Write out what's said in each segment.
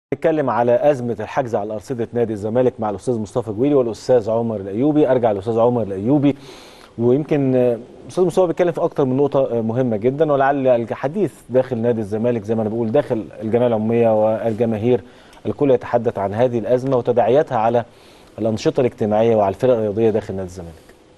نتكلم على أزمة الحجز على أرصدة نادي الزمالك مع الأستاذ مصطفى جويلي والأستاذ عمر الأيوبي أرجع للأستاذ عمر الأيوبي ويمكن آه، أستاذ مصطفى بيتكلم في أكتر من نقطة آه، مهمة جدا ولعل الحديث داخل نادي الزمالك زي ما أنا بقول داخل الجمعية العمومية والجماهير الكل يتحدث عن هذه الأزمة وتداعياتها على الأنشطة الاجتماعية وعلى الفرق الرياضية داخل نادي الزمالك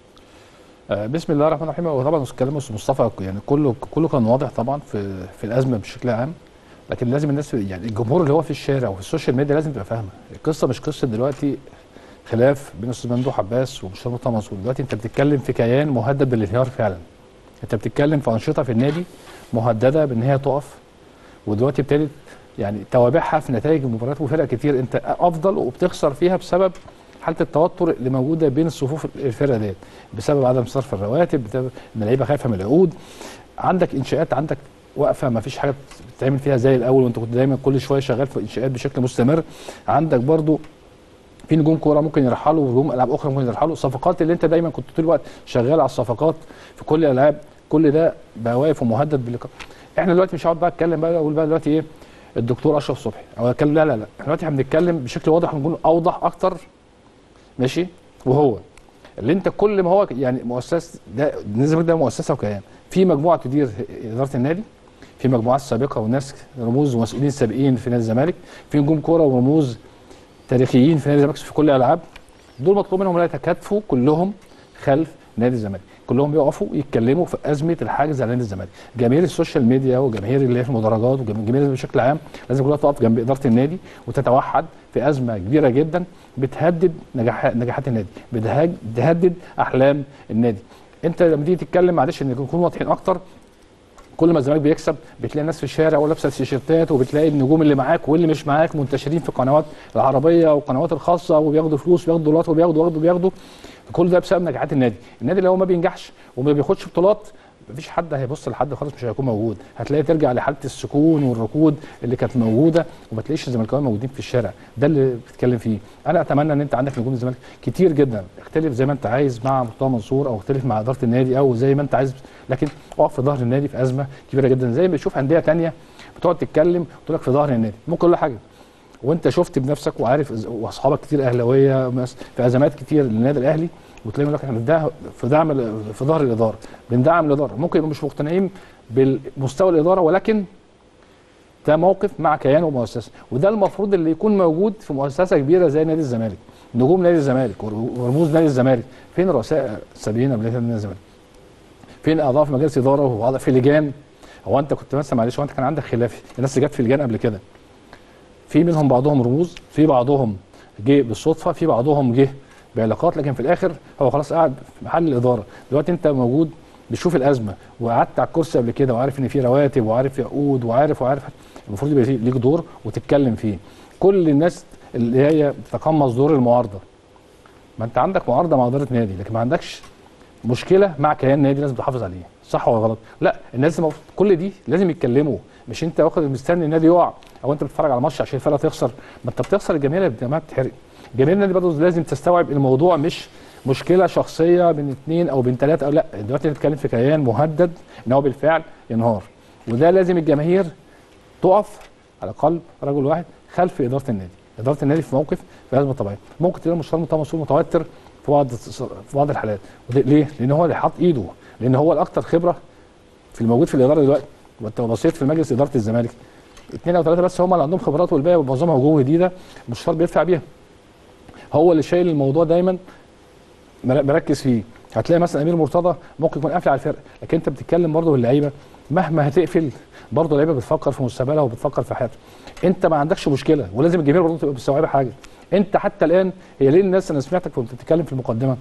آه، بسم الله الرحمن الرحيم هو طبعا كلام استاذ مصطفى يعني كله كله كان واضح طبعا في في الازمه بشكل عام لكن لازم الناس يعني الجمهور اللي هو في الشارع وفي السوشيال ميديا لازم تبقى فاهمه القصه مش قصه دلوقتي خلاف بين الاستاذ ممدوح عباس ومستر مرتضى منصور دلوقتي انت بتتكلم في كيان مهدد بالانهيار فعلا انت بتتكلم في انشطه في النادي مهدده بان هي تقف ودلوقتي ابتدت يعني توابعها في نتائج المباريات وفرق كتير انت افضل وبتخسر فيها بسبب حاله التوتر اللي موجوده بين الصفوف الفرقه ديت بسبب عدم صرف الرواتب بسبب ان اللعيبه خايفه من العقود عندك انشاءات عندك واقفه ما فيش حاجه بتتعمل فيها زي الاول وانت كنت دايما كل شويه شغال في انشاءات بشكل مستمر عندك برضو في نجوم كوره ممكن يرحلوا ونجوم العاب اخرى ممكن يرحلوا الصفقات اللي انت دايما كنت طول الوقت شغال على الصفقات في كل الالعاب كل ده بقى واقف ومهدد باللقاء احنا دلوقتي مش هقعد بقى اتكلم بقى اقول بقى دلوقتي ايه الدكتور اشرف صبحي او اتكلم لا لا لا احنا دلوقتي بنتكلم بشكل واضح ونكون اوضح اكتر ماشي وهو اللي انت كل ما هو يعني مؤسسه ده بالنسبه ده مؤسسه وكيان في مجموعه تدير اداره النادي في مجموعات سابقه وناس رموز ومسؤولين سابقين في نادي الزمالك في نجوم كوره ورموز تاريخيين في نادي الزمالك في كل الالعاب دول مطلوب منهم لا يتكاتفوا كلهم خلف نادي الزمالك كلهم يقفوا يتكلموا في ازمه الحاجز على نادي الزمالك جماهير السوشيال ميديا وجماهير اللي هي في المدرجات وجماهير بشكل عام لازم كلها تقف جنب اداره النادي وتتوحد في ازمه كبيره جدا بتهدد نجاح نجاحات النادي بتهاج- بتهدد احلام النادي انت لما تيجي تتكلم معلش ان نكون واضحين اكتر كل ما الزمالك بيكسب بتلاقي الناس في الشارع ولابسه التيشيرتات وبتلاقي النجوم اللي معاك واللي مش معاك منتشرين في القنوات العربيه والقنوات الخاصه وبياخدوا فلوس وبياخدوا دولارات وبياخدوا وبياخدوا وبياخدوا كل ده بسبب نجاحات النادي النادي اللي هو ما بينجحش وما بياخدش بطولات مفيش حد هيبص لحد خالص مش هيكون موجود هتلاقي ترجع لحاله السكون والركود اللي كانت موجوده وما تلاقيش الزملكاويه موجودين في الشارع ده اللي بتتكلم فيه انا اتمنى ان انت عندك نجوم الزمالك كتير جدا اختلف زي ما انت عايز مع مرتضى منصور او اختلف مع اداره النادي او زي ما انت عايز لكن اقف في ظهر النادي في ازمه كبيره جدا زي ما بتشوف انديه تانية بتقعد تتكلم وتقول لك في ظهر النادي ممكن كل حاجه وانت شفت بنفسك وعارف إز- واصحابك كتير اهلاويه وناس في ازمات كتير للنادي الاهلي وتلاقيهم يقول لك احنا بندعم في دعم ال- في ظهر الاداره بندعم الاداره ممكن يبقوا مش مقتنعين بالمستوى الاداره ولكن ده موقف مع كيان ومؤسسه وده المفروض اللي يكون موجود في مؤسسه كبيره زي نادي الزمالك نجوم نادي الزمالك ور- ورموز نادي الزمالك فين رؤساء السابقين قبل كده نادي الزمالك فين اعضاء في مجلس اداره واعضاء في لجان هو انت كنت مثلا معلش هو انت كان عندك خلاف الناس اللي جت في لجان قبل كده في منهم بعضهم رموز في بعضهم جه بالصدفه في بعضهم جه بعلاقات لكن في الاخر هو خلاص قاعد في محل الاداره دلوقتي انت موجود بتشوف الازمه وقعدت على الكرسي قبل كده وعارف ان في رواتب وعارف في عقود وعارف وعارف المفروض يبقى ليك دور وتتكلم فيه كل الناس اللي هي بتتقمص دور المعارضه ما انت عندك معارضه مع اداره نادي لكن ما عندكش مشكله مع كيان نادي لازم تحافظ عليه صح ولا غلط لا الناس المفروض كل دي لازم يتكلموا مش انت واخد مستني النادي يقع او انت بتتفرج على ماتش عشان الفرقه تخسر ما انت بتخسر الجماهير الجماعه بتتحرق جماهير النادي برضه لازم تستوعب الموضوع مش مشكله شخصيه بين اثنين او بين ثلاثه او لا دلوقتي بنتكلم في كيان مهدد ان هو بالفعل ينهار وده لازم الجماهير تقف على قلب رجل واحد خلف اداره النادي اداره النادي في موقف في ازمه طبيعيه ممكن تلاقي المستشار مرتضى منصور متوتر في بعض في بعض الحالات وده ليه لان هو اللي حاط ايده لان هو الاكثر خبره في الموجود في الاداره دلوقتي وانت لو بصيت في مجلس اداره الزمالك اثنين او ثلاثه بس هم اللي عندهم خبرات والباقي معظمها وجوه جديده المستشار بيدفع بيها هو اللي شايل الموضوع دايما مر- مركز فيه هتلاقي مثلا امير مرتضى ممكن يكون قافل على الفرق لكن انت بتتكلم برضه باللعيبه مهما هتقفل برضه اللعيبه بتفكر في مستقبلها وبتفكر في حياتها انت ما عندكش مشكله ولازم الجماهير برضه تبقى مستوعبه حاجه انت حتى الان هي ليه الناس انا سمعتك وانت بتتكلم في المقدمه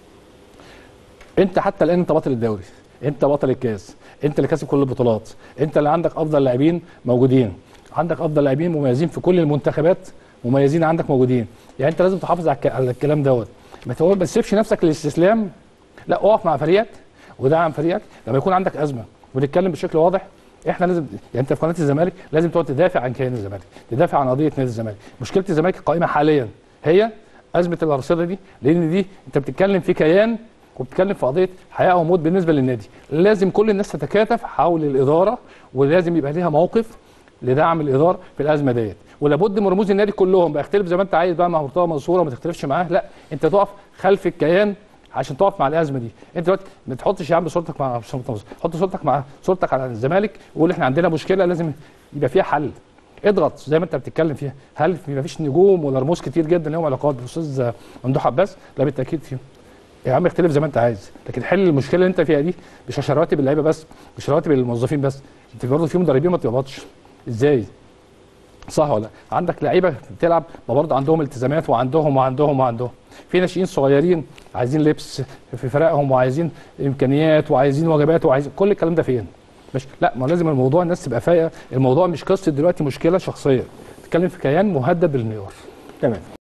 انت حتى الان انت بطل الدوري انت بطل الكاس انت اللي كاسب كل البطولات انت اللي عندك افضل لاعبين موجودين عندك افضل لاعبين مميزين في كل المنتخبات مميزين عندك موجودين يعني انت لازم تحافظ على الك- على الكلام دوت ما تو- ما تسيبش نفسك للاستسلام لا اقف مع فريقك ودعم فريقك لما يكون عندك ازمه ونتكلم بشكل واضح احنا لازم يعني انت في قناه الزمالك لازم تقعد تدافع عن كيان الزمالك تدافع عن قضيه نادي الزمالك مشكله الزمالك القائمه حاليا هي ازمه الارصده دي لان دي انت بتتكلم في كيان وبتتكلم في قضيه حياه او موت بالنسبه للنادي لازم كل الناس تتكاتف حول الاداره ولازم يبقى ليها موقف لدعم الاداره في الازمه ديت ولابد من رموز النادي كلهم بقى اختلف زي ما انت عايز بقى مع مرتضى منصور وما تختلفش معاه لا انت تقف خلف الكيان عشان تقف مع الازمه دي انت دلوقتي ما تحطش يا عم صورتك مع مش مرتضى منصور حط صورتك مع صورتك على الزمالك وقول احنا عندنا مشكله لازم يبقى فيها حل اضغط زي ما انت بتتكلم فيها هل ما فيش نجوم ولا رموز كتير جدا لهم علاقات بالاستاذ ممدوح عباس لا بالتاكيد فيهم يا عم اختلف زي ما انت عايز لكن حل المشكله اللي انت فيها دي مش عشان رواتب اللعيبه بس مش رواتب الموظفين بس انت برضه في مدربين ما بتقبضش ازاي صح ولا لا؟ عندك لعيبه بتلعب ما برضه عندهم التزامات وعندهم وعندهم وعندهم في ناشئين صغيرين عايزين لبس في فرقهم وعايزين امكانيات وعايزين وجبات وعايزين كل الكلام ده فين مش لا ما لازم الموضوع الناس تبقى فايقه الموضوع مش قصه دلوقتي مشكله شخصيه تتكلم في كيان مهدد بالانهيار تمام